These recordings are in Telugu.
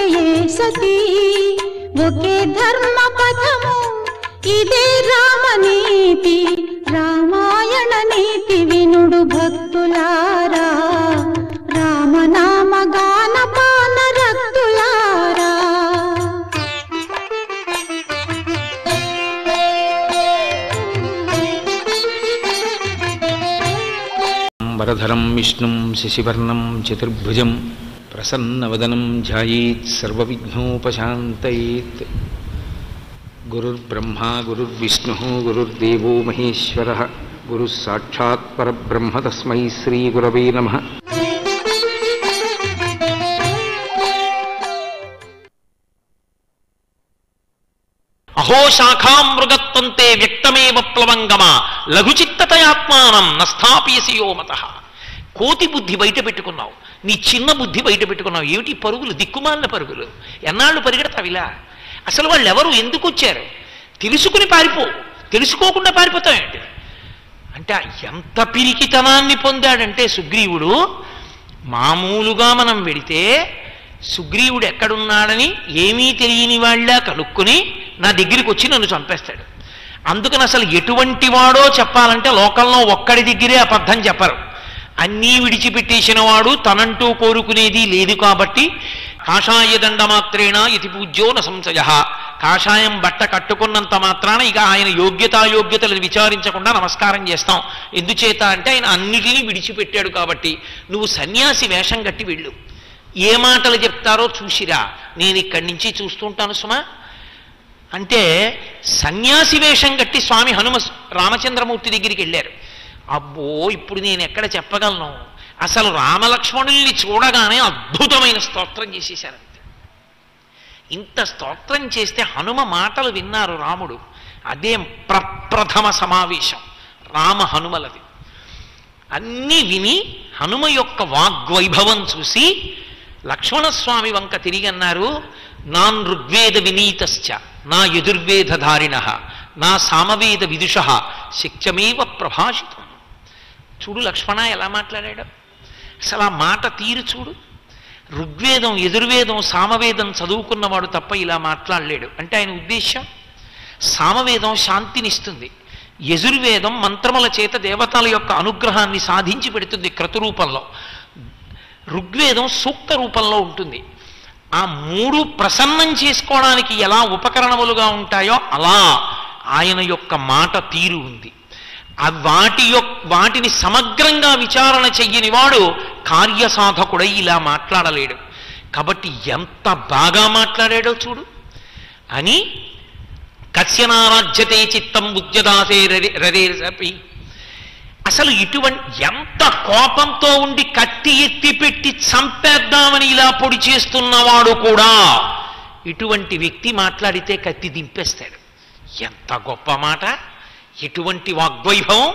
ఒకటయే సతీ ఒకే ధర్మ పథము ఇదే రామనీతి రామాయణ నీతి వినుడు భక్తులారా రామనామ గాన పాన రక్తులారా వరధరం విష్ణుం శశివర్ణం చతుర్భుజం ప్రసన్నవదనం ధ్యాయేత్ సర్వవిఘ్నోపశాంతయేత్ గురుర్బ్రహ్మా గురుర్విష్ణుः గురుర్దేవో మహేశ్వరः గురుः సాక్షాత్ పరబ్రహ్మ తస్మై శ్రీగురవే నమః అహో శాఖామృగత్వంతే వ్యక్తమేవ ప్లవంగమ లఘుచిత్తతయాత్మానం నస్థాపయసి యోమత కోతి బుద్ధి బయట పెట్టుకున్నావు నీ చిన్న బుద్ధి బయట పెట్టుకున్నావు ఏమిటి పరుగులు దిక్కుమాలిన పరుగులు ఎన్నాళ్ళు పరిగెడతావిలా అసలు వాళ్ళు ఎవరు ఎందుకు వచ్చారు తెలుసుకుని పారిపో తెలుసుకోకుండా పారిపోతావేంటి అంటే ఎంత పిరికితనాన్ని పొందాడంటే సుగ్రీవుడు మామూలుగా మనం వెడితే సుగ్రీవుడు ఎక్కడున్నాడని ఏమీ తెలియని వాళ్ళ కనుక్కుని నా దగ్గరికి వచ్చి నన్ను చంపేస్తాడు అందుకని అసలు ఎటువంటి వాడో చెప్పాలంటే లోకంలో ఒక్కడి దగ్గరే అబద్ధం చెప్పరు అన్నీ విడిచిపెట్టేసిన వాడు తనంటూ కోరుకునేది లేదు కాబట్టి కాషాయ దండ మాత్రేణ ఇతి పూజ్యో న సంశయ కాషాయం బట్ట కట్టుకున్నంత మాత్రాన ఇక ఆయన యోగ్యతాయోగ్యతలను విచారించకుండా నమస్కారం చేస్తాం ఎందుచేత అంటే ఆయన అన్నిటినీ విడిచిపెట్టాడు కాబట్టి నువ్వు సన్యాసి వేషం కట్టి వెళ్ళు ఏ మాటలు చెప్తారో చూసిరా నేను ఇక్కడి నుంచి చూస్తుంటాను సుమా అంటే సన్యాసి వేషం కట్టి స్వామి హనుమ రామచంద్రమూర్తి దగ్గరికి వెళ్ళారు అబ్బో ఇప్పుడు నేను ఎక్కడ చెప్పగలను అసలు రామలక్ష్మణుల్ని చూడగానే అద్భుతమైన స్తోత్రం చేసేశారు అంతే ఇంత స్తోత్రం చేస్తే హనుమ మాటలు విన్నారు రాముడు అదే ప్రప్రథమ సమావేశం రామ హనుమలది అన్నీ విని హనుమ యొక్క వాగ్వైభవం చూసి లక్ష్మణస్వామి వంక తిరిగి అన్నారు నాన్ ఋగ్వేద వినీతశ్చ నా యజుర్వేదధారిణ నా సామవేద విదుష శిక్షమేవ ప్రభాషితం చూడు లక్ష్మణ ఎలా మాట్లాడాడు అసలు ఆ మాట తీరు చూడు ఋగ్వేదం యజుర్వేదం సామవేదం చదువుకున్నవాడు తప్ప ఇలా మాట్లాడలేడు అంటే ఆయన ఉద్దేశం సామవేదం శాంతినిస్తుంది యజుర్వేదం మంత్రముల చేత దేవతల యొక్క అనుగ్రహాన్ని సాధించి పెడుతుంది క్రతురూపంలో ఋగ్వేదం సూక్త రూపంలో ఉంటుంది ఆ మూడు ప్రసన్నం చేసుకోవడానికి ఎలా ఉపకరణములుగా ఉంటాయో అలా ఆయన యొక్క మాట తీరు ఉంది ఆ వాటి యొక్క వాటిని సమగ్రంగా విచారణ చెయ్యని వాడు కార్యసాధకుడై ఇలా మాట్లాడలేడు కాబట్టి ఎంత బాగా మాట్లాడాడో చూడు అని కస్యనారాజ్యతే చిత్తం ఉద్యదాసే రరేరపి అసలు ఇటువంటి ఎంత కోపంతో ఉండి కత్తి ఎత్తి పెట్టి చంపేద్దామని ఇలా పొడి చేస్తున్నవాడు కూడా ఇటువంటి వ్యక్తి మాట్లాడితే కత్తి దింపేస్తాడు ఎంత గొప్ప మాట ఎటువంటి వాగ్వైభవం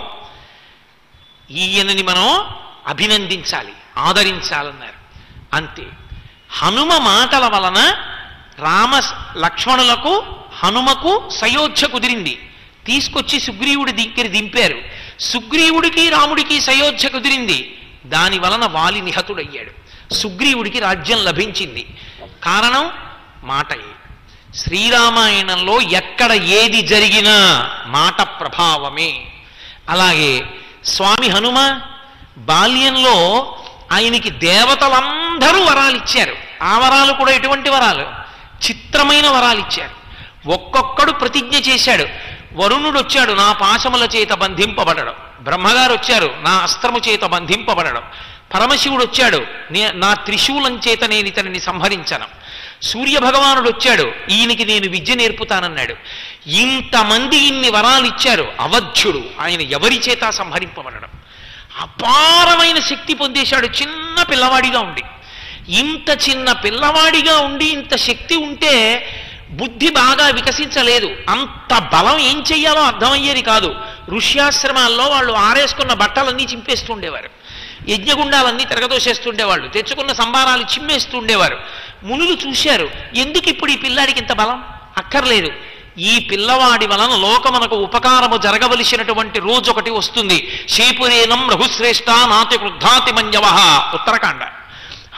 ఈయనని మనం అభినందించాలి ఆదరించాలన్నారు అంతే హనుమ మాటల వలన రామ లక్ష్మణులకు హనుమకు సయోధ్య కుదిరింది తీసుకొచ్చి సుగ్రీవుడి దగ్గర దింపారు సుగ్రీవుడికి రాముడికి సయోధ్య కుదిరింది దాని వలన వాలి నిహతుడయ్యాడు సుగ్రీవుడికి రాజ్యం లభించింది కారణం మాటయే శ్రీరామాయణంలో ఎక్కడ ఏది జరిగినా మాట ప్రభావమే అలాగే స్వామి హనుమ బాల్యంలో ఆయనకి దేవతలందరూ వరాలు ఇచ్చారు ఆ వరాలు కూడా ఎటువంటి వరాలు చిత్రమైన వరాలు ఇచ్చారు ఒక్కొక్కడు ప్రతిజ్ఞ చేశాడు వరుణుడు వచ్చాడు నా పాశముల చేత బంధింపబడడం బ్రహ్మగారు వచ్చారు నా అస్త్రము చేత బంధింపబడడం పరమశివుడు వచ్చాడు నే- నా త్రిశూలం చేత నేను ఇతనిని సంహరించను సూర్య భగవానుడు వచ్చాడు ఈయనకి నేను విద్య నేర్పుతానన్నాడు ఇంతమంది ఇన్ని వరాలు ఇచ్చారు అవధ్యుడు ఆయన ఎవరి చేత సంహరింపబడడం అపారమైన శక్తి పొందేశాడు చిన్న పిల్లవాడిగా ఉండి ఇంత చిన్న పిల్లవాడిగా ఉండి ఇంత శక్తి ఉంటే బుద్ధి బాగా వికసించలేదు అంత బలం ఏం చెయ్యాలో అర్థమయ్యేది కాదు ఋష్యాశ్రమాల్లో వాళ్ళు ఆరేసుకున్న బట్టలన్నీ చింపేస్తుండేవారు యజ్ఞగుండాలన్నీ తిరగదోసేస్తుండేవాళ్ళు తెచ్చుకున్న సంబారాలు చిమ్మేస్తుండేవారు మునులు చూశారు ఎందుకు ఇప్పుడు ఈ పిల్లాడికి ఇంత బలం అక్కర్లేదు ఈ పిల్లవాడి వలన లోకమునకు ఉపకారము జరగవలసినటువంటి రోజు ఒకటి వస్తుంది శేపురేనం రఘుశ్రేష్ఠ నాతి క్రుద్ధాతి మంజవ ఉత్తరాఖండ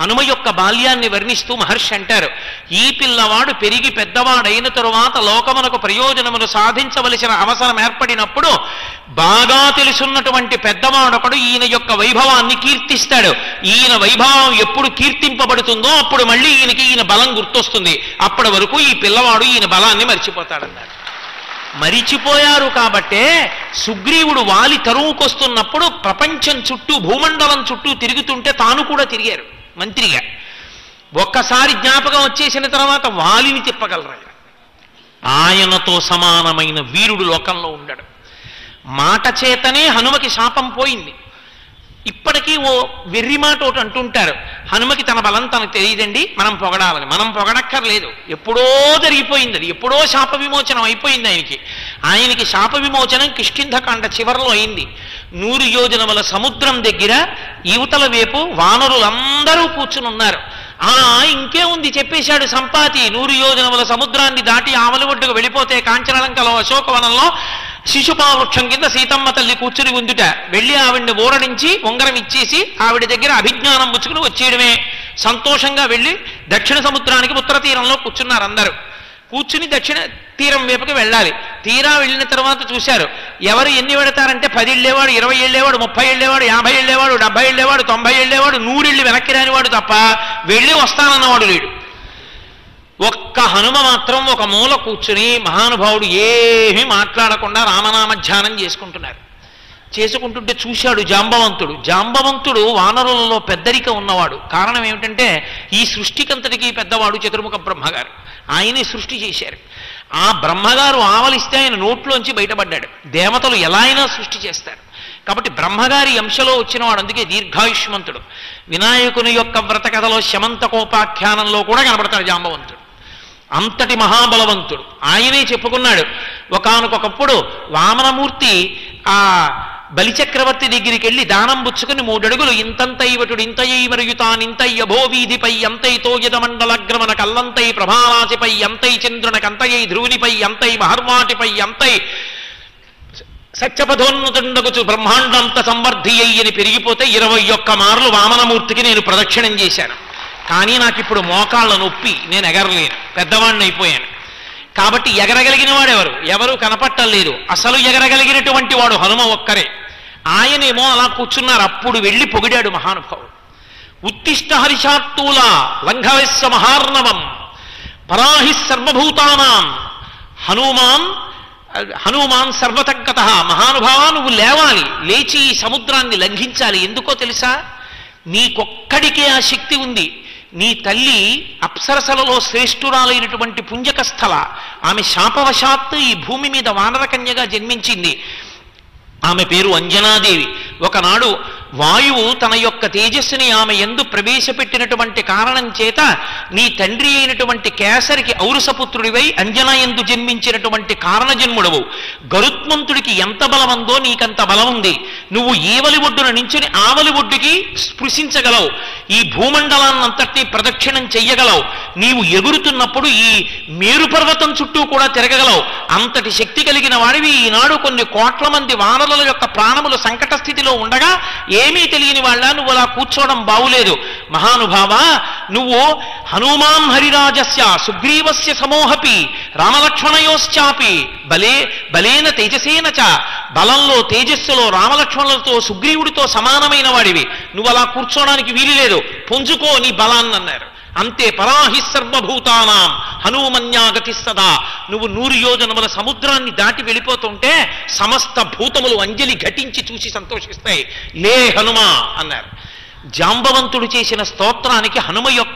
హనుమ యొక్క బాల్యాన్ని వర్ణిస్తూ మహర్షి అంటారు ఈ పిల్లవాడు పెరిగి పెద్దవాడైన తరువాత లోకమునకు ప్రయోజనమును సాధించవలసిన అవసరం ఏర్పడినప్పుడు బాగా తెలుసున్నటువంటి పెద్దవాడొకడు ఈయన యొక్క వైభవాన్ని కీర్తిస్తాడు ఈయన వైభవం ఎప్పుడు కీర్తింపబడుతుందో అప్పుడు మళ్ళీ ఈయనకి ఈయన బలం గుర్తొస్తుంది అప్పటి వరకు ఈ పిల్లవాడు ఈయన బలాన్ని మర్చిపోతాడన్నారు మరిచిపోయారు కాబట్టే సుగ్రీవుడు వాలి తరువుకొస్తున్నప్పుడు ప్రపంచం చుట్టూ భూమండలం చుట్టూ తిరుగుతుంటే తాను కూడా తిరిగారు మంత్రిగా ఒక్కసారి జ్ఞాపకం వచ్చేసిన తర్వాత వాలిని తిప్పగలరు ఆయన ఆయనతో సమానమైన వీరుడు లోకంలో ఉండడు మాట చేతనే హనుమకి శాపం పోయింది ఇప్పటికీ ఓ వెర్రి మాట ఒకటి అంటుంటారు హనుమకి తన బలం తనకు తెలియదండి మనం పొగడాలని మనం పొగడక్కర్లేదు ఎప్పుడో జరిగిపోయింది అది ఎప్పుడో శాప విమోచనం అయిపోయింది ఆయనకి ఆయనకి శాప విమోచనం కిష్కింధకాండ చివరిలో అయింది నూరు యోజనముల సముద్రం దగ్గర యువతల వైపు వానరులందరూ కూర్చుని ఉన్నారు ఆ ఇంకేముంది చెప్పేశాడు సంపాతి నూరు యోజనముల సముద్రాన్ని దాటి ఆవలి ఒడ్డుకు వెళ్ళిపోతే కాంచనలంకలో అశోకవనంలో శిశుపా వృక్షం కింద సీతమ్మ తల్లి కూర్చుని ఉందుట వెళ్ళి ఆవిడ్ని ఊరడించి ఉంగరం ఇచ్చేసి ఆవిడ దగ్గర అభిజ్ఞానం పుచ్చుకుని వచ్చేయడమే సంతోషంగా వెళ్ళి దక్షిణ సముద్రానికి ఉత్తర తీరంలో కూర్చున్నారు అందరూ కూర్చుని దక్షిణ తీరం వైపుకి వెళ్ళాలి తీరా వెళ్ళిన తర్వాత చూశారు ఎవరు ఎన్ని పెడతారంటే పది వెళ్ళేవాడు ఇరవై వెళ్ళేవాడు ముప్పై వెళ్ళేవాడు యాభై వెళ్ళేవాడు డెబ్బై వెళ్ళేవాడు తొంభై వెళ్ళేవాడు నూరెళ్ళి వెనక్కి రానివాడు తప్ప వెళ్ళి వస్తానన్నవాడు లేడు ఒక్క హనుమ మాత్రం ఒక మూల కూర్చుని మహానుభావుడు ఏమీ మాట్లాడకుండా రామనామ ధ్యానం చేసుకుంటున్నారు చేసుకుంటుంటే చూశాడు జాంబవంతుడు జాంబవంతుడు వానరులలో పెద్దరిక ఉన్నవాడు కారణం ఏమిటంటే ఈ సృష్టికంతటికి పెద్దవాడు చతుర్ముఖ బ్రహ్మగారు ఆయనే సృష్టి చేశారు ఆ బ్రహ్మగారు ఆవలిస్తే ఆయన నోట్లోంచి బయటపడ్డాడు దేవతలు ఎలా అయినా సృష్టి చేస్తారు కాబట్టి బ్రహ్మగారి అంశలో వచ్చినవాడు అందుకే దీర్ఘాయుష్మంతుడు వినాయకుని యొక్క వ్రత కథలో శమంతకోపాఖ్యానంలో కూడా కనబడతాడు జాంబవంతుడు అంతటి మహాబలవంతుడు ఆయనే చెప్పుకున్నాడు ఒకానొకప్పుడు వామనమూర్తి ఆ బలిచక్రవర్తి దగ్గరికి వెళ్ళి దానం పుచ్చుకుని మూడడుగులు ఇంతంతైవటుడు ఇంతయై మరుగుతానింతయ్య భోవీధిపై ఎంతైతో యదమండలగ్రమన కల్లంతై ప్రభారాశిపై ఎంతై చంద్రున కంతయై ధ్రువునిపై ఎంతై మహర్వాటిపై ఎంతై సత్యపథోన్నతుండగుచు బ్రహ్మాండంత సంవర్ధి అయ్యని పెరిగిపోతే ఇరవై ఒక్క మార్లు వామనమూర్తికి నేను ప్రదక్షిణం చేశాను కానీ నాకు ఇప్పుడు మోకాళ్ళ నొప్పి నేను ఎగరలేను పెద్దవాడిని అయిపోయాను కాబట్టి ఎగరగలిగిన వాడెవరు ఎవరు కనపట్టలేదు అసలు ఎగరగలిగినటువంటి వాడు హనుమ ఒక్కరే ఆయనేమో అలా కూర్చున్నారు అప్పుడు వెళ్ళి పొగిడాడు మహానుభావుడు ఉత్తిష్ట హరిషాత్తూల లంఘవస్య మహార్ణవం పరాహి సర్వభూతానాం హనుమాన్ హనుమాన్ సర్వతగ్గత మహానుభావ నువ్వు లేవాలి లేచి ఈ సముద్రాన్ని లంఘించాలి ఎందుకో తెలుసా నీకొక్కడికే ఆ శక్తి ఉంది నీ తల్లి అప్సరసలలో శ్రేష్ఠురాలైనటువంటి పుంజక స్థల ఆమె శాపవశాత్తు ఈ భూమి మీద వానరకన్యగా జన్మించింది ఆమె పేరు అంజనాదేవి ఒకనాడు వాయువు తన యొక్క తేజస్సుని ఆమె ఎందు ప్రవేశపెట్టినటువంటి కారణం చేత నీ తండ్రి అయినటువంటి కేసరికి ఔరసపుత్రుడివై అంజనా ఎందు జన్మించినటువంటి కారణజన్ముడవు గరుత్మంతుడికి ఎంత బలముందో నీకంత బలం ఉంది నువ్వు ఈవలి ఒడ్డున నించుని ఆవలి ఒడ్డుకి స్పృశించగలవు ఈ భూమండలాన్నంతటినీ ప్రదక్షిణం చెయ్యగలవు నీవు ఎగురుతున్నప్పుడు ఈ మేరు పర్వతం చుట్టూ కూడా తిరగగలవు అంతటి శక్తి కలిగిన వాడివి ఈనాడు కొన్ని కోట్ల మంది వానరుల యొక్క ప్రాణములు సంకట స్థితిలో ఉండగా ఏమీ తెలియని వాళ్ళ నువ్వు అలా కూర్చోవడం బావులేదు మహానుభావ నువ్వు హనుమాన్ హరిరాజస్య సుగ్రీవస్య సమోహపి రామలక్ష్మణయోశ్చాపి బలే బలేన తేజసేన చ బలంలో తేజస్సులో రామలక్ష్మణులతో సుగ్రీవుడితో సమానమైన వాడివి నువ్వు అలా కూర్చోవడానికి వీలు లేదు పుంజుకో నీ బలాన్ని అన్నారు అంతే పరాహి సర్వభూతానాం హనుమన్యాగతి సదా నువ్వు నూరు యోజనముల సముద్రాన్ని దాటి వెళ్ళిపోతుంటే సమస్త భూతములు అంజలి ఘటించి చూసి సంతోషిస్తాయి లే హనుమ అన్నారు జాంబవంతుడు చేసిన స్తోత్రానికి హనుమ యొక్క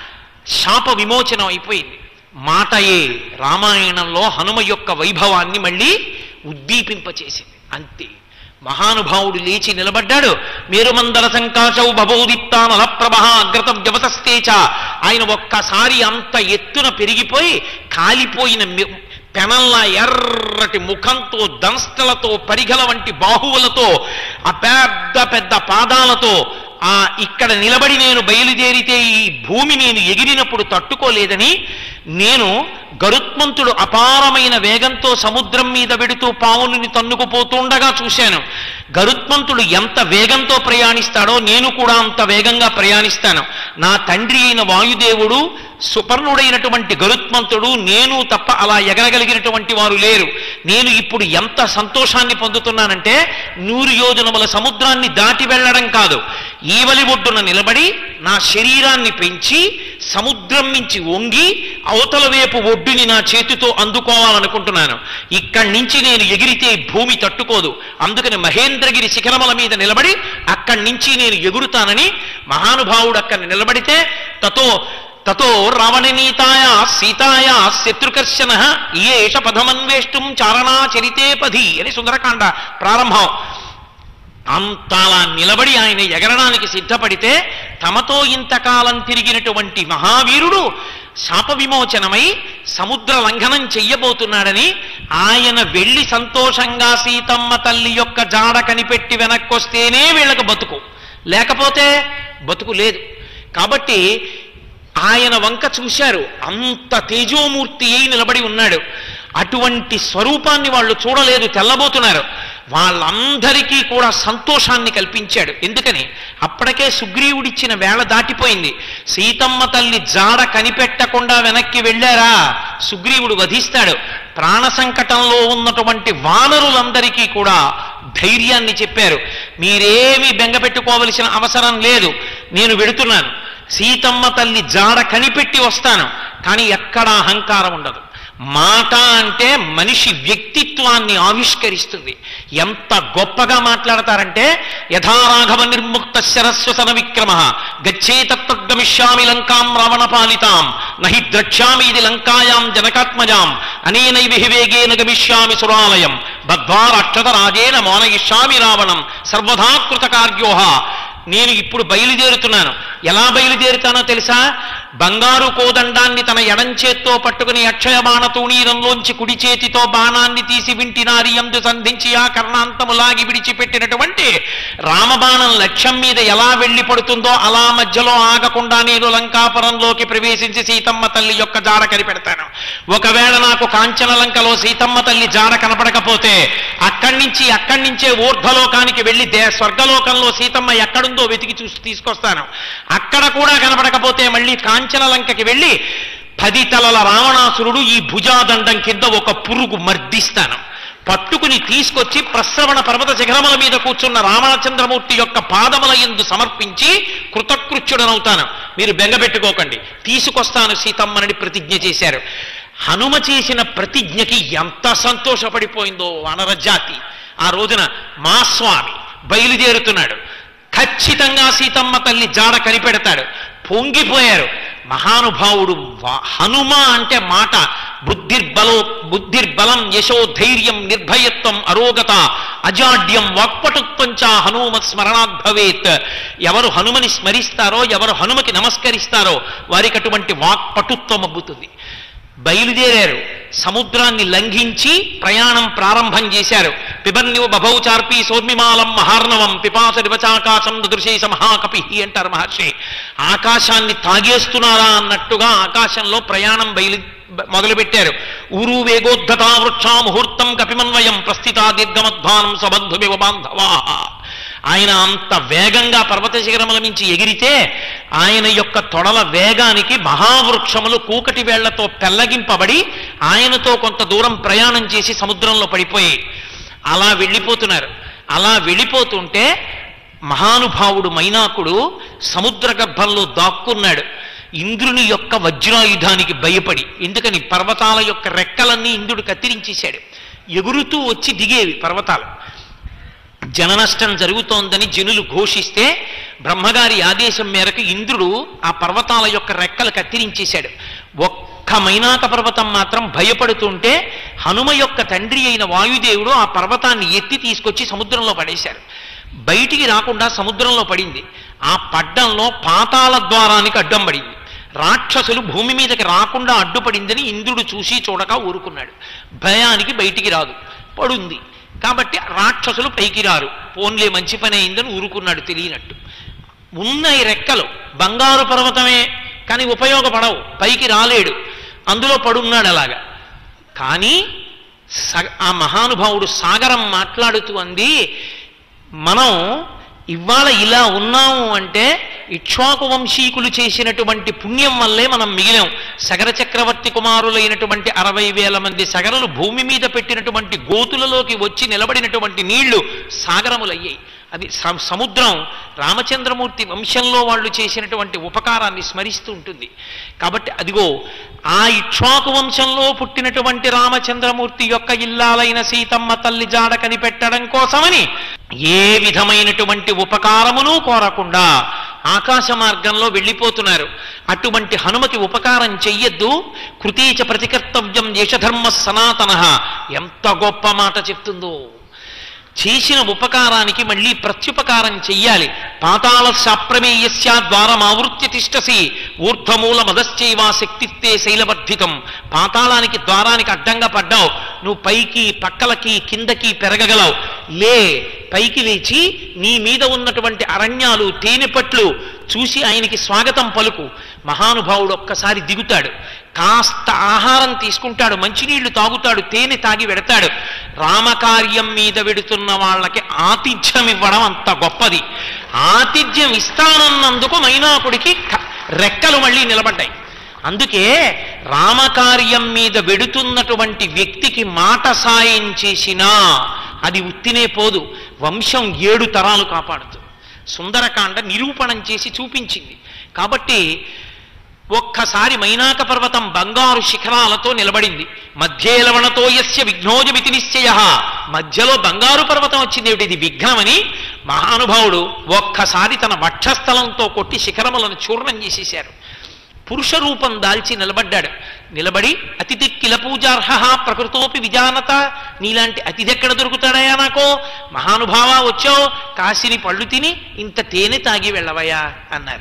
శాప విమోచనం అయిపోయింది మాటయే రామాయణంలో హనుమ యొక్క వైభవాన్ని మళ్ళీ ఉద్దీపింపచేసింది అంతే మహానుభావుడు లేచి నిలబడ్డాడు మేరుమందర సంకాశౌ బభౌదిత్తానల ప్రభ అగ్రత వ్యవతస్తేచ ఆయన ఒక్కసారి అంత ఎత్తున పెరిగిపోయి కాలిపోయిన మె- పెనంలా ఎర్రటి ముఖంతో దంస్తలతో పరిగల వంటి బాహువులతో ఆ పెద్ద పెద్ద పాదాలతో ఆ ఇక్కడ నిలబడి నేను బయలుదేరితే ఈ భూమి నేను ఎగిరినప్పుడు తట్టుకోలేదని నేను గరుత్మంతుడు అపారమైన వేగంతో సముద్రం మీద వెడుతూ పావుని తన్నుకుపోతుండగా చూశాను గరుత్మంతుడు ఎంత వేగంతో ప్రయాణిస్తాడో నేను కూడా అంత వేగంగా ప్రయాణిస్తాను నా తండ్రి అయిన వాయుదేవుడు సుపర్ణుడైనటువంటి గరుత్మంతుడు నేను తప్ప అలా ఎగరగలిగినటువంటి వారు లేరు నేను ఇప్పుడు ఎంత సంతోషాన్ని పొందుతున్నానంటే నూరు యోజనముల సముద్రాన్ని దాటి వెళ్ళడం కాదు ఈవలి ఒడ్డున నిలబడి నా శరీరాన్ని పెంచి సముద్రం నుంచి వంగి అవతల వైపు ఒడ్డుని నా చేతితో అందుకోవాలనుకుంటున్నాను ఇక్కడి నుంచి నేను ఎగిరితే భూమి తట్టుకోదు అందుకని మహేంద్రగిరి శిఖరముల మీద నిలబడి అక్కడి నుంచి నేను ఎగురుతానని మహానుభావుడు అక్కడ నిలబడితే తతో తతో రావణనీతాయ సీతాయ శత్రుకర్షణ ఏష పదమన్వేష్టం చారణా చరితే పది అని సుందరకాండ ప్రారంభం అంతలా నిలబడి ఆయన ఎగరడానికి సిద్ధపడితే తమతో ఇంతకాలం తిరిగినటువంటి మహావీరుడు శాప విమోచనమై సముద్ర లంఘనం చెయ్యబోతున్నాడని ఆయన వెళ్ళి సంతోషంగా సీతమ్మ తల్లి యొక్క జాడ కనిపెట్టి వెనక్కొస్తేనే వీళ్ళకు బతుకు లేకపోతే బతుకు లేదు కాబట్టి ఆయన వంక చూశారు అంత తేజోమూర్తి అయి నిలబడి ఉన్నాడు అటువంటి స్వరూపాన్ని వాళ్ళు చూడలేదు తెల్లబోతున్నారు వాళ్ళందరికీ కూడా సంతోషాన్ని కల్పించాడు ఎందుకని అప్పటికే సుగ్రీవుడిచ్చిన వేళ దాటిపోయింది సీతమ్మ తల్లి జాడ కనిపెట్టకుండా వెనక్కి వెళ్ళారా సుగ్రీవుడు వధిస్తాడు ప్రాణ సంకటంలో ఉన్నటువంటి వానరులందరికీ కూడా ధైర్యాన్ని చెప్పారు మీరేమీ బెంగపెట్టుకోవలసిన అవసరం లేదు నేను వెడుతున్నాను సీతమ్మ తల్లి జాడ కనిపెట్టి వస్తాను కానీ ఎక్కడా అహంకారం ఉండదు మాట అంటే మనిషి వ్యక్తిత్వాన్ని ఆవిష్కరిస్తుంది ఎంత గొప్పగా మాట్లాడతారంటే యథారాఘవ నిర్ముక్త శరస్వసన విక్రమ గచ్చేతత్గమిష్యామి లంకాం రావణ పాలితాం నహి ద్రక్ష్యామి ఇది లంకాయాం జనకాత్మజాం అనేనైవి వేగేన గమిష్యామి సురాలయం బద్వారక్షత రాజేన మోనయిష్యామి రావణం సర్వధా కృత కార్యోహ నేను ఇప్పుడు బయలుదేరుతున్నాను ఎలా బయలుదేరుతానో తెలుసా బంగారు కోదండాన్ని తన ఎడం చేత్తో పట్టుకుని అక్షయ బాణ తూణీరంలోంచి కుడి చేతితో బాణాన్ని తీసి వింటినారి ఎందు సంధించి ఆ కర్ణాంతములాగి విడిచిపెట్టినటువంటి రామబాణం లక్ష్యం మీద ఎలా వెళ్ళి పడుతుందో అలా మధ్యలో ఆగకుండా నేను లంకాపురంలోకి ప్రవేశించి సీతమ్మ తల్లి యొక్క జాడ కనిపెడతాను ఒకవేళ నాకు కాంచన లంకలో సీతమ్మ తల్లి జాడ కనపడకపోతే అక్కడి నుంచి అక్కడి నుంచే ఊర్ధ్వలోకానికి వెళ్ళి దే స్వర్గలోకంలో సీతమ్మ ఎక్కడుందో వెతికి చూసి తీసుకొస్తాను అక్కడ కూడా కనపడకపోతే మళ్ళీ కాంచన లంకకి వెళ్ళి పది తలల రావణాసురుడు ఈ భుజాదండం కింద ఒక పురుగు మర్దిస్తాను పట్టుకుని తీసుకొచ్చి ప్రశ్రవణ పర్వత శిఖరముల మీద కూర్చున్న రామచంద్రమూర్తి యొక్క పాదముల ఎందు సమర్పించి కృతకృత్యుడనవుతాను మీరు బెంగపెట్టుకోకండి తీసుకొస్తాను సీతమ్మని ప్రతిజ్ఞ చేశారు హనుమ చేసిన ప్రతిజ్ఞకి ఎంత సంతోషపడిపోయిందో వానరజాతి ఆ రోజున మా స్వామి బయలుదేరుతున్నాడు ఖచ్చితంగా సీతమ్మ తల్లి జాడ కనిపెడతాడు పొంగిపోయారు మహానుభావుడు వా- హనుమ అంటే మాట బుద్ధిర్బలో బుద్ధిర్బలం యశో ధైర్యం నిర్భయత్వం అరోగత అజాడ్యం వాక్పటుత్వం చ హనుమ స్మరణాత్ భవేత్ ఎవరు హనుమని స్మరిస్తారో ఎవరు హనుమకి నమస్కరిస్తారో వారికి అటువంటి వాక్పటుత్వం అబ్బుతుంది బయలుదేరారు సముద్రాన్ని లంఘించి ప్రయాణం ప్రారంభం చేశారు పిబన్యు బభౌ చార్పి సోర్మిమాలం మహార్ణవం పిపాస దివచాకాశం దృశేష మహాకపి అంటారు మహర్షి ఆకాశాన్ని తాగేస్తున్నారా అన్నట్టుగా ఆకాశంలో ప్రయాణం బయలు మొదలుపెట్టారు ఊరు వేగోద్ధతా వృక్షా ముహూర్తం కపిమన్వయం ప్రస్థితా దీర్ఘమధ్వానం సబంధుమివ బాంధవా ఆయన అంత వేగంగా పర్వత శిఖరముల నుంచి ఎగిరితే ఆయన యొక్క తొడల వేగానికి మహావృక్షములు కూకటి వేళ్లతో పెల్లగింపబడి ఆయనతో కొంత దూరం ప్రయాణం చేసి సముద్రంలో పడిపోయాయి అలా వెళ్ళిపోతున్నారు అలా వెళ్ళిపోతుంటే మహానుభావుడు మైనాకుడు సముద్ర గర్భంలో దాక్కున్నాడు ఇంద్రుని యొక్క వజ్రాయుధానికి భయపడి ఎందుకని పర్వతాల యొక్క రెక్కలన్నీ ఇంద్రుడు కత్తిరించేశాడు ఎగురుతూ వచ్చి దిగేవి పర్వతాలు జననష్టం జరుగుతోందని జనులు ఘోషిస్తే బ్రహ్మగారి ఆదేశం మేరకు ఇంద్రుడు ఆ పర్వతాల యొక్క రెక్కలు కత్తిరించేశాడు ఒక్క మైనాక పర్వతం మాత్రం భయపడుతుంటే హనుమ యొక్క తండ్రి అయిన వాయుదేవుడు ఆ పర్వతాన్ని ఎత్తి తీసుకొచ్చి సముద్రంలో పడేశారు బయటికి రాకుండా సముద్రంలో పడింది ఆ పడ్డంలో పాతాళ ద్వారానికి అడ్డం పడింది రాక్షసులు భూమి మీదకి రాకుండా అడ్డుపడిందని ఇంద్రుడు చూసి చూడక ఊరుకున్నాడు భయానికి బయటికి రాదు పడుంది కాబట్టి రాక్షసులు పైకి రారు పోన్లే మంచి పని అయిందని ఊరుకున్నాడు తెలియనట్టు ఉన్న ఈ రెక్కలు బంగారు పర్వతమే కానీ ఉపయోగపడవు పైకి రాలేడు అందులో పడున్నాడు అలాగా కానీ స ఆ మహానుభావుడు సాగరం మాట్లాడుతూ అంది మనం ఇవాళ ఇలా ఉన్నాము అంటే ఇక్ష్వాకు వంశీకులు చేసినటువంటి పుణ్యం వల్లే మనం మిగిలాం సగర చక్రవర్తి కుమారులైనటువంటి అరవై వేల మంది సగరలు భూమి మీద పెట్టినటువంటి గోతులలోకి వచ్చి నిలబడినటువంటి నీళ్లు సాగరములయ్యాయి అది స- సముద్రం రామచంద్రమూర్తి వంశంలో వాళ్ళు చేసినటువంటి ఉపకారాన్ని స్మరిస్తూ ఉంటుంది కాబట్టి అదిగో ఆ ఇక్ష్వాకు వంశంలో పుట్టినటువంటి రామచంద్రమూర్తి యొక్క ఇల్లాలైన సీతమ్మ తల్లి జాడ కనిపెట్టడం కోసమని ఏ విధమైనటువంటి ఉపకారమును కోరకుండా ఆకాశ మార్గంలో వెళ్ళిపోతున్నారు అటువంటి హనుమకి ఉపకారం చెయ్యొద్దు కృతీచ ప్రతికర్తవ్యం యశధర్మ సనాతన ఎంత గొప్ప మాట చెప్తుందో చేసిన ఉపకారానికి మళ్ళీ ప్రత్యుపకారం చెయ్యాలి పాతాళ శాప్రమేయస్య ద్వారమావృత్య తిష్టసి ఊర్ధ్వమూల మదశ్చైవా శక్తిత్తే శైలవర్ధితం పాతాళానికి ద్వారానికి అడ్డంగా పడ్డావు నువ్వు పైకి పక్కలకి కిందకి పెరగగలవు లే పైకి లేచి నీ మీద ఉన్నటువంటి అరణ్యాలు తేనెపట్లు చూసి ఆయనకి స్వాగతం పలుకు మహానుభావుడు ఒక్కసారి దిగుతాడు కాస్త ఆహారం తీసుకుంటాడు మంచినీళ్లు తాగుతాడు తేనె తాగి వెడతాడు రామకార్యం మీద వెడుతున్న వాళ్ళకి ఆతిథ్యం ఇవ్వడం అంత గొప్పది ఆతిథ్యం ఇస్తానన్నందుకు మైనాకుడికి క- రెక్కలు మళ్ళీ నిలబడ్డాయి అందుకే రామకార్యం మీద వెడుతున్నటువంటి వ్యక్తికి మాట సాయం చేసినా అది ఉత్తినే పోదు వంశం ఏడు తరాలు కాపాడుతుంది సుందరకాండ నిరూపణం చేసి చూపించింది కాబట్టి ఒక్కసారి మైనాక పర్వతం బంగారు శిఖరాలతో నిలబడింది మధ్యేలవణతో యస్య విఘ్నోజమితి నిశ్చయ మధ్యలో బంగారు పర్వతం వచ్చింది ఏమిటి ఇది విఘ్నమని మహానుభావుడు ఒక్కసారి తన వక్షస్థలంతో కొట్టి శిఖరములను చూర్ణం చేసేశారు పురుష రూపం దాల్చి నిలబడ్డాడు నిలబడి అతిథి కిల పూజార్హ ప్రకృతోపి విజానత నీలాంటి అతిథి ఎక్కడ దొరుకుతాడయా నాకో మహానుభావ వచ్చావు కాసిని పళ్ళు తిని ఇంత తేనె తాగి వెళ్ళవయ్యా అన్నారు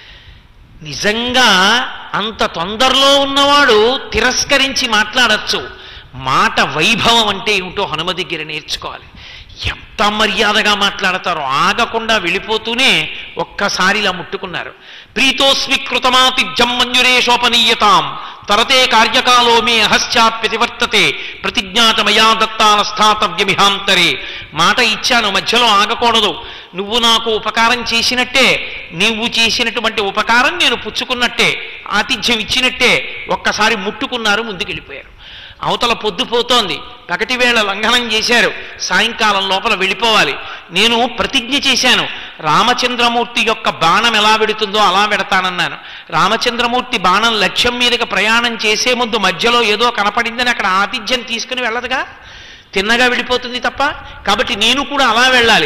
నిజంగా అంత తొందరలో ఉన్నవాడు తిరస్కరించి మాట్లాడచ్చు మాట వైభవం అంటే ఏమిటో హనుమ దగ్గర నేర్చుకోవాలి ఎంత మర్యాదగా మాట్లాడతారో ఆగకుండా వెళ్ళిపోతూనే ఒక్కసారి ఇలా ముట్టుకున్నారు ప్రీతోస్వికృతమాతిథ్యం మంజురేషోపనీయతాం తరతే కార్యకాలో మే అహశ్చాప్యతివర్తతే ప్రతిజ్ఞాత మయా దత్తాన స్థాతవ్యమిహాంతరే మాట ఇచ్చాను మధ్యలో ఆగకూడదు నువ్వు నాకు ఉపకారం చేసినట్టే నువ్వు చేసినటువంటి ఉపకారం నేను పుచ్చుకున్నట్టే ఆతిథ్యం ఇచ్చినట్టే ఒక్కసారి ముట్టుకున్నారు ముందుకెళ్ళిపోయారు అవతల పొద్దుపోతోంది పగటి వేళ లంఘనం చేశారు సాయంకాలం లోపల వెళ్ళిపోవాలి నేను ప్రతిజ్ఞ చేశాను రామచంద్రమూర్తి యొక్క బాణం ఎలా వెడుతుందో అలా వెడతానన్నాను రామచంద్రమూర్తి బాణం లక్ష్యం మీదకి ప్రయాణం చేసే ముందు మధ్యలో ఏదో కనపడిందని అక్కడ ఆతిథ్యం తీసుకుని వెళ్ళదుగా తిన్నగా వెళ్ళిపోతుంది తప్ప కాబట్టి నేను కూడా అలా వెళ్ళాలి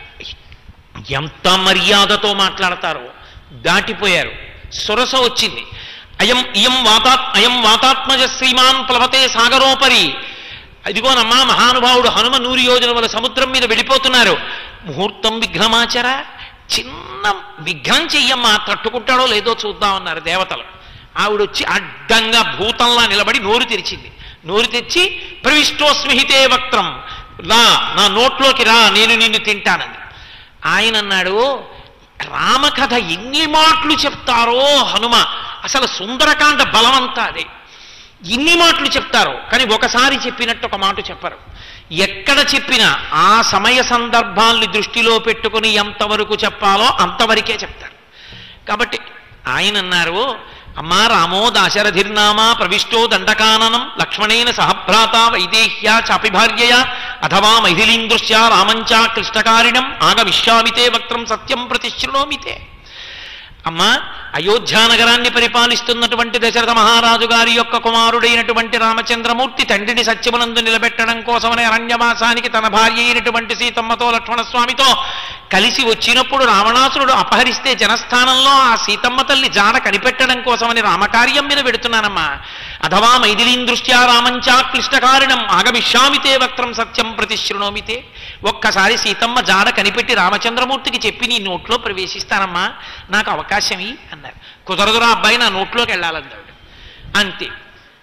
ఎంత మర్యాదతో మాట్లాడతారో దాటిపోయారు సురస వచ్చింది అయం ఇయం వాతా అయం వాతాత్మజ శ్రీమాన్ ప్లవతే సాగరోపరి అదిగోనమ్మా మహానుభావుడు హనుమ నూరు యోజనముల సముద్రం మీద వెళ్ళిపోతున్నారు ముహూర్తం విఘ్నమాచర చిన్న విఘ్నం చెయ్యమ్మా తట్టుకుంటాడో లేదో చూద్దామన్నారు దేవతలు ఆవిడొచ్చి అడ్డంగా భూతంలా నిలబడి నోరు తెరిచింది నోరు తెచ్చి ప్రవిష్టోస్మిహితే వక్త్రం రా నా నోట్లోకి రా నేను నిన్ను తింటానంది ఆయన అన్నాడు రామకథ ఎన్ని మాటలు చెప్తారో హనుమ అసలు సుందరకాండ బలమంతా అదే ఇన్ని మాటలు చెప్తారో కానీ ఒకసారి చెప్పినట్టు ఒక మాట చెప్పరు ఎక్కడ చెప్పినా ఆ సమయ సందర్భాల్ని దృష్టిలో పెట్టుకుని ఎంతవరకు చెప్పాలో అంతవరకే చెప్తారు కాబట్టి ఆయన అన్నారు అమ్మా రామో దాశరథిర్నామా ప్రవిష్టో దండకాననం లక్ష్మణేన సహభ్రాత వైదేహ్యా చాపి భార్యయా అథవా మైథిలీందృశ్య రామంచా క్లిష్టకారిణం ఆగమిష్యామితే వక్త్రం సత్యం ప్రతిశృణోమితే అమ్మ అయోధ్యానగరాన్ని పరిపాలిస్తున్నటువంటి దశరథ మహారాజు గారి యొక్క కుమారుడైనటువంటి రామచంద్రమూర్తి తండ్రిని సత్యమునందు నిలబెట్టడం కోసమని అరణ్యవాసానికి తన భార్య అయినటువంటి సీతమ్మతో లక్ష్మణస్వామితో కలిసి వచ్చినప్పుడు రావణాసురుడు అపహరిస్తే జనస్థానంలో ఆ సీతమ్మ తల్లి జాడ కనిపెట్టడం కోసమని రామకార్యం మీద పెడుతున్నానమ్మా అథవా మైథిలీం దృష్ట్యా రామంచా క్లిష్టకారిణం ఆగమిష్యామితే వక్త్రం సత్యం ప్రతిశృణోమితే ఒక్కసారి సీతమ్మ జాడ కనిపెట్టి రామచంద్రమూర్తికి చెప్పి నీ నోట్లో ప్రవేశిస్తానమ్మా నాకు అవకాశం ఇయ్యి అన్నారు కుదరదురా అబ్బాయి నా నోట్లోకి వెళ్ళాలందాడు అంతే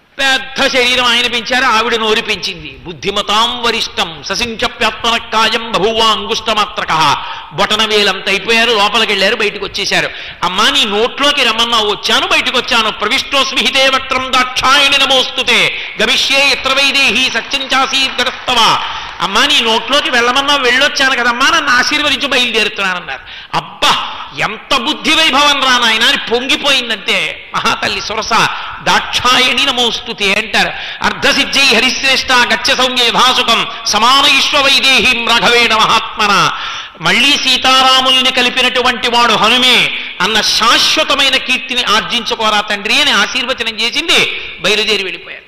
పెద్ద శరీరం ఆయన పెంచారు ఆవిడ నోరు పెంచింది బుద్ధిమతాం వరిష్టం ససించప్యాత్మన కాయం బహువా అంగుష్టమాత్రక బొటన వేలంత అయిపోయారు లోపలికి వెళ్ళారు బయటకు వచ్చేశారు అమ్మా నీ నోట్లోకి రమ్మన్నా వచ్చాను బయటకు వచ్చాను ప్రవిష్టోస్మి హితే వక్త్రం దాక్షాయణి నమోస్తుతే గమిష్యే ఎత్ర వైదేహి సత్యం చాసీ గడస్తవ అమ్మా నీ నోట్లోకి వెళ్ళమన్నా వెళ్ళొచ్చాను కదమ్మా నన్ను ఆశీర్వదించి బయలుదేరుతున్నానన్నారు అబ్బా ఎంత బుద్ధి వైభవం రా నాయన అని పొంగిపోయిందంటే మహాతల్లి సురస దాక్షాయణి నమోస్తుతే అంటారు అర్ధసిద్ధై హరిశ్రేష్ట గచ్చ సౌమ్య యథాసుఖం సమాన ఈశ్వ వైదేహీం రాఘవేణ మహాత్మన మళ్ళీ సీతారాముల్ని కలిపినటువంటి వాడు హనుమే అన్న శాశ్వతమైన కీర్తిని ఆర్జించుకోరా తండ్రి అని ఆశీర్వచనం చేసింది బయలుదేరి వెళ్ళిపోయారు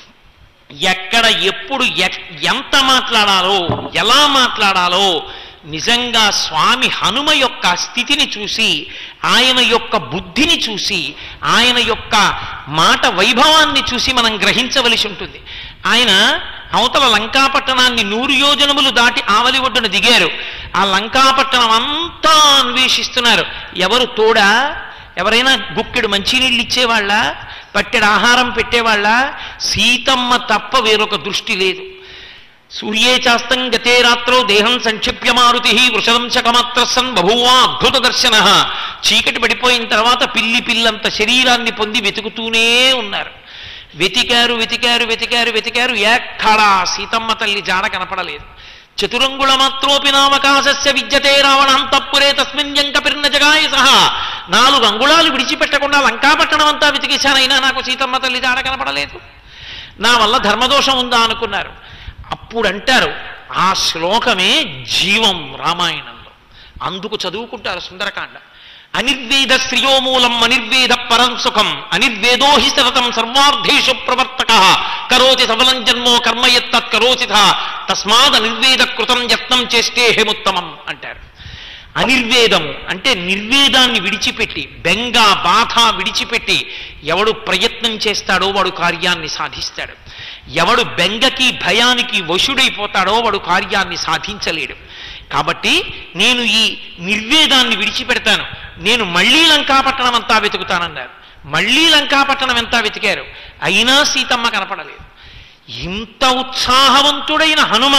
ఎక్కడ ఎప్పుడు ఎక్- ఎంత మాట్లాడాలో ఎలా మాట్లాడాలో నిజంగా స్వామి హనుమ యొక్క స్థితిని చూసి ఆయన యొక్క బుద్ధిని చూసి ఆయన యొక్క మాట వైభవాన్ని చూసి మనం గ్రహించవలసి ఉంటుంది ఆయన అవతల లంకాపట్టణాన్ని నూరు యోజనములు దాటి ఆవలి ఒడ్డున దిగారు ఆ లంకాపట్టణం అంతా అన్వేషిస్తున్నారు ఎవరు తోడా ఎవరైనా గుక్కెడు మంచినీళ్ళు ఇచ్చేవాళ్ళ పట్టెడు ఆహారం పెట్టేవాళ్ళ సీతమ్మ తప్ప వేరొక దృష్టి లేదు సూర్యే చాస్తం గతే రాత్రో దేహం సంక్షిప్య మారుతి వృషదంశకమాత్ర సన్ బభూవా అద్భుత దర్శన చీకటి పడిపోయిన తర్వాత పిల్లి పిల్లంత శరీరాన్ని పొంది వెతుకుతూనే ఉన్నారు వెతికారు వెతికారు వెతికారు వెతికారు ఎక్కడా సీతమ్మ తల్లి జాడ కనపడలేదు చతురంగుళ మాత్రోపి నామకాశస్య విద్యతే రావణాంతఃపురే తస్మిన్ యంకపిర్న జగాయ సహా నాలుగు అంగుళాలు విడిచిపెట్టకుండా లంకాపట్టణం అంతా వెతికేశానైనా నాకు సీతమ్మ తల్లి జాడ కనపడలేదు నా వల్ల ధర్మదోషం ఉందా అనుకున్నారు అప్పుడు అంటారు ఆ శ్లోకమే జీవం రామాయణంలో అందుకు చదువుకుంటారు సుందరకాండ అనిర్వేద శ్రియోమూలం అనిర్వేద పరం సుఖం అనిర్వేదో హి సతతం సర్వార్థేషు ప్రవర్తక కరోతి సఫలం జన్మో కర్మయత్తత్ కరోచిత తస్మాద్ అనిర్వేద కృతం యత్నం చేస్తే హేముత్తమం అంటారు అనిర్వేదము అంటే నిర్వేదాన్ని విడిచిపెట్టి బెంగ బాధ విడిచిపెట్టి ఎవడు ప్రయత్నం చేస్తాడో వాడు కార్యాన్ని సాధిస్తాడు ఎవడు బెంగకి భయానికి వశుడైపోతాడో వాడు కార్యాన్ని సాధించలేడు కాబట్టి నేను ఈ నిర్వేదాన్ని విడిచిపెడతాను నేను మళ్ళీ లంకాపట్టణం అంతా వెతుకుతానన్నారు మళ్ళీ లంకాపట్టణం అంతా వెతికారు అయినా సీతమ్మ కనపడలేదు ఇంత ఉత్సాహవంతుడైన హనుమ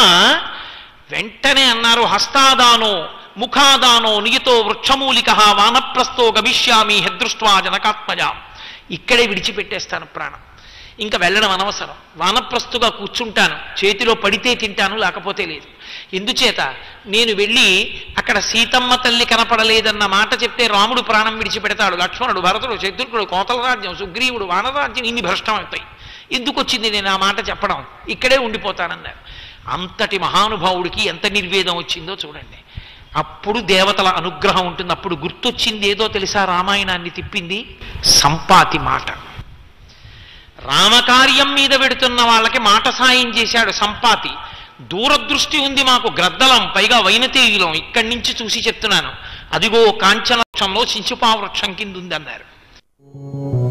వెంటనే అన్నారు హస్తాదానో ముఖాదానో నియతో వృక్షమూలిక వానప్రస్థో గమిష్యామి హెదృష్ట్వా జనకాత్మజ ఇక్కడే విడిచిపెట్టేస్తాను ప్రాణం ఇంకా వెళ్ళడం అనవసరం వానప్రస్థుగా కూర్చుంటాను చేతిలో పడితే తింటాను లేకపోతే లేదు ఎందుచేత నేను వెళ్ళి అక్కడ సీతమ్మ తల్లి కనపడలేదన్న మాట చెప్తే రాముడు ప్రాణం విడిచిపెడతాడు లక్ష్మణుడు భరతుడు శత్రుఘ్నుడు కోతల రాజ్యం సుగ్రీవుడు వానరాజ్యం ఇన్ని భ్రష్టం అవుతాయి ఎందుకు వచ్చింది నేను ఆ మాట చెప్పడం ఇక్కడే ఉండిపోతానన్నారు అంతటి మహానుభావుడికి ఎంత నిర్వేదం వచ్చిందో చూడండి అప్పుడు దేవతల అనుగ్రహం ఉంటుంది అప్పుడు గుర్తొచ్చింది ఏదో తెలుసా రామాయణాన్ని తిప్పింది సంపాతి మాట రామకార్యం మీద పెడుతున్న వాళ్ళకి మాట సాయం చేశాడు సంపాతి దూరదృష్టి ఉంది మాకు గ్రద్దలం పైగా వైనతేయులం ఇక్కడి నుంచి చూసి చెప్తున్నాను అదిగో కాంచన వృక్షంలో శించుపా వృక్షం కింద ఉంది అన్నారు